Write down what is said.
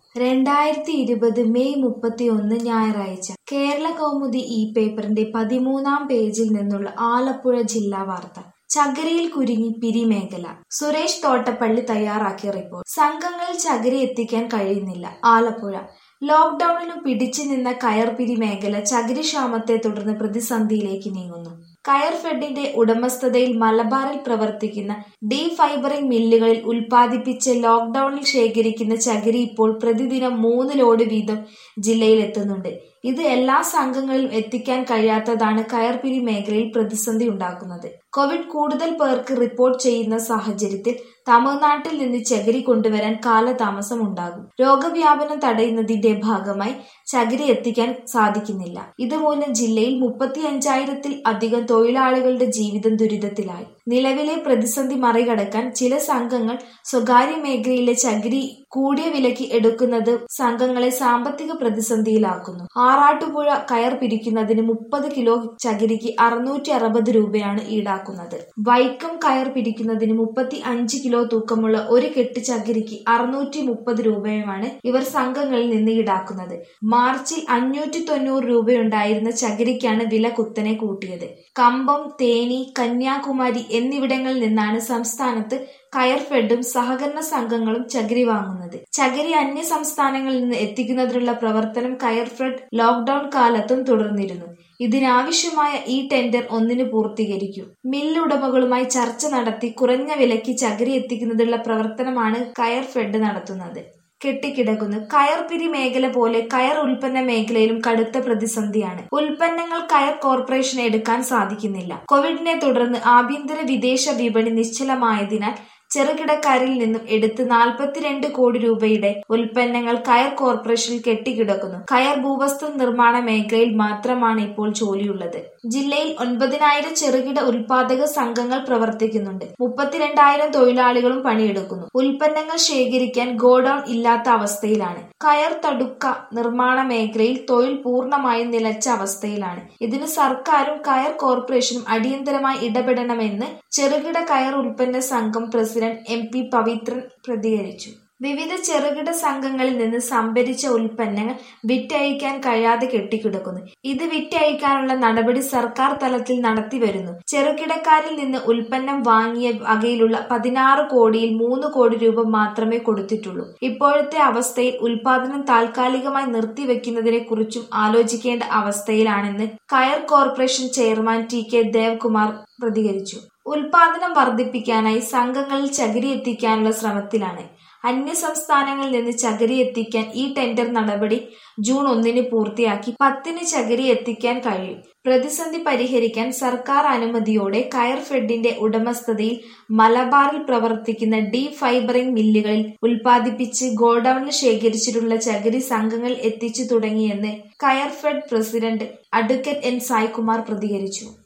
രണ്ടായിരത്തി ഇരുപത് മെയ് മുപ്പത്തിയൊന്ന് ഞായറാഴ്ച കേരള കൗമുദി ഈ പേപ്പറിന്റെ പതിമൂന്നാം പേജിൽ നിന്നുള്ള ആലപ്പുഴ ജില്ലാ വാർത്ത ചകിരിയിൽ കുരുങ്ങി പിരിമേഖല സുരേഷ് തോട്ടപ്പള്ളി തയ്യാറാക്കിയ റിപ്പോർട്ട് സംഘങ്ങളിൽ ചകിരി എത്തിക്കാൻ കഴിയുന്നില്ല ആലപ്പുഴ ലോക്ഡൌണിനു പിടിച്ചു നിന്ന കയർപിരി മേഖല ചകിരി ക്ഷാമത്തെ തുടർന്ന് പ്രതിസന്ധിയിലേക്ക് നീങ്ങുന്നു കയർ ഫെഡിന്റെ ഉടമസ്ഥതയിൽ മലബാറിൽ പ്രവർത്തിക്കുന്ന ഡീ ഫൈബറിംഗ് മില്ലുകളിൽ ഉൽപ്പാദിപ്പിച്ച് ലോക്ഡൌണിൽ ശേഖരിക്കുന്ന ചകിരി ഇപ്പോൾ പ്രതിദിനം മൂന്ന് ലോഡ് വീതം ജില്ലയിൽ എത്തുന്നുണ്ട് ഇത് എല്ലാ സംഘങ്ങളിലും എത്തിക്കാൻ കഴിയാത്തതാണ് കയർപിരി മേഖലയിൽ പ്രതിസന്ധി ഉണ്ടാക്കുന്നത് കോവിഡ് കൂടുതൽ പേർക്ക് റിപ്പോർട്ട് ചെയ്യുന്ന സാഹചര്യത്തിൽ തമിഴ്നാട്ടിൽ നിന്ന് ചകിരി കൊണ്ടുവരാൻ കാലതാമസം ഉണ്ടാകും രോഗവ്യാപനം തടയുന്നതിന്റെ ഭാഗമായി ചകിരി എത്തിക്കാൻ സാധിക്കുന്നില്ല ഇതുമൂലം ജില്ലയിൽ മുപ്പത്തി അഞ്ചായിരത്തിൽ അധികം തൊഴിലാളികളുടെ ജീവിതം ദുരിതത്തിലായി നിലവിലെ പ്രതിസന്ധി മറികടക്കാൻ ചില സംഘങ്ങൾ സ്വകാര്യ മേഖലയിലെ ചകിരി കൂടിയ വിലയ്ക്ക് എടുക്കുന്നത് സംഘങ്ങളെ സാമ്പത്തിക പ്രതിസന്ധിയിലാക്കുന്നു ആറാട്ടുപുഴ കയർ പിരിക്കുന്നതിന് മുപ്പത് കിലോ ചകിരിക്ക് അറുന്നൂറ്റി അറുപത് രൂപയാണ് ഈടാക്കുന്നത് വൈക്കം കയർ പിരിക്കുന്നതിന് മുപ്പത്തി അഞ്ച് കിലോ തൂക്കമുള്ള ഒരു കെട്ട് ചകിരിക്ക് അറുന്നൂറ്റി മുപ്പത് രൂപയുമാണ് ഇവർ സംഘങ്ങളിൽ നിന്ന് ഈടാക്കുന്നത് മാർച്ചിൽ അഞ്ഞൂറ്റി തൊണ്ണൂറ് രൂപയുണ്ടായിരുന്ന ചകിരിക്കാണ് വില കുത്തനെ കൂട്ടിയത് കമ്പം തേനി കന്യാകുമാരി എന്നിവിടങ്ങളിൽ നിന്നാണ് സംസ്ഥാനത്ത് കയർ ഫെഡും സഹകരണ സംഘങ്ങളും ചകിരി വാങ്ങുന്നത് ചകിരി അന്യ സംസ്ഥാനങ്ങളിൽ നിന്ന് എത്തിക്കുന്നതിനുള്ള പ്രവർത്തനം കയർ ഫെഡ് ലോക്ഡൌൺ കാലത്തും തുടർന്നിരുന്നു ഇതിനാവശ്യമായ ഈ ടെൻഡർ ഒന്നിന് പൂർത്തീകരിക്കും മില്ലുടമകളുമായി ചർച്ച നടത്തി കുറഞ്ഞ വിലയ്ക്ക് ചകിരി എത്തിക്കുന്നതിനുള്ള പ്രവർത്തനമാണ് കയർ ഫെഡ് നടത്തുന്നത് കെട്ടിക്കിടക്കുന്നു കയർപിരി മേഖല പോലെ കയർ ഉൽപ്പന്ന മേഖലയിലും കടുത്ത പ്രതിസന്ധിയാണ് ഉൽപ്പന്നങ്ങൾ കയർ കോർപ്പറേഷന് എടുക്കാൻ സാധിക്കുന്നില്ല കോവിഡിനെ തുടർന്ന് ആഭ്യന്തര വിദേശ വിപണി നിശ്ചലമായതിനാൽ ചെറുകിടക്കാരിൽ നിന്നും എടുത്ത് നാൽപ്പത്തിരണ്ട് കോടി രൂപയുടെ ഉൽപ്പന്നങ്ങൾ കയർ കോർപ്പറേഷനിൽ കെട്ടിക്കിടക്കുന്നു കയർ ഭൂവസ്തു നിർമ്മാണ മേഖലയിൽ മാത്രമാണ് ഇപ്പോൾ ജോലിയുള്ളത് ജില്ലയിൽ ഒൻപതിനായിരം ചെറുകിട ഉൽപാദക സംഘങ്ങൾ പ്രവർത്തിക്കുന്നുണ്ട് മുപ്പത്തിരണ്ടായിരം തൊഴിലാളികളും പണിയെടുക്കുന്നു ഉൽപ്പന്നങ്ങൾ ശേഖരിക്കാൻ ഗോഡൌൺ ഇല്ലാത്ത അവസ്ഥയിലാണ് കയർ തടുക്ക നിർമ്മാണ മേഖലയിൽ തൊഴിൽ പൂർണ്ണമായും നിലച്ച അവസ്ഥയിലാണ് ഇതിന് സർക്കാരും കയർ കോർപ്പറേഷനും അടിയന്തരമായി ഇടപെടണമെന്ന് ചെറുകിട കയർ ഉൽപ്പന്ന സംഘം പ്രസിഡന്റ് എം പി പവിത്രൻ പ്രതികരിച്ചു വിവിധ ചെറുകിട സംഘങ്ങളിൽ നിന്ന് സംഭരിച്ച ഉൽപ്പന്നങ്ങൾ വിറ്റഴിക്കാൻ കഴിയാതെ കെട്ടിക്കിടക്കുന്നു ഇത് വിറ്റഴിക്കാനുള്ള നടപടി സർക്കാർ തലത്തിൽ നടത്തിവരുന്നു ചെറുകിടക്കാരിൽ നിന്ന് ഉൽപ്പന്നം വാങ്ങിയ വകയിലുള്ള പതിനാറ് കോടിയിൽ മൂന്ന് കോടി രൂപ മാത്രമേ കൊടുത്തിട്ടുള്ളൂ ഇപ്പോഴത്തെ അവസ്ഥയിൽ ഉൽപാദനം താൽക്കാലികമായി നിർത്തിവെക്കുന്നതിനെ കുറിച്ചും ആലോചിക്കേണ്ട അവസ്ഥയിലാണെന്ന് coir corporation chairman T K Devkumar പ്രതികരിച്ചു ഉൽപാദനം വർദ്ധിപ്പിക്കാനായി സംഘങ്ങളിൽ ചകിരി എത്തിക്കാനുള്ള ശ്രമത്തിലാണ് അന്യ സംസ്ഥാനങ്ങളിൽ നിന്ന് ചകിരി എത്തിക്കാൻ ഈ ടെൻഡർ നടപടി ജൂൺ ഒന്നിന് പൂർത്തിയാക്കി പത്തിന് ചകിരി എത്തിക്കാൻ കഴിയും പ്രതിസന്ധി പരിഹരിക്കാൻ സർക്കാർ അനുമതിയോടെ കയർ ഫെഡിന്റെ ഉടമസ്ഥതയിൽ മലബാറിൽ പ്രവർത്തിക്കുന്ന ഡീ ഫൈബറിംഗ് മില്ലുകളിൽ ഉൽപ്പാദിപ്പിച്ച് ഗോഡൌണിൽ ശേഖരിച്ചിട്ടുള്ള ചകിരി സംഘങ്ങൾ എത്തിച്ചു തുടങ്ങിയെന്ന് Coirfed president advocate N Saikumar പ്രതികരിച്ചു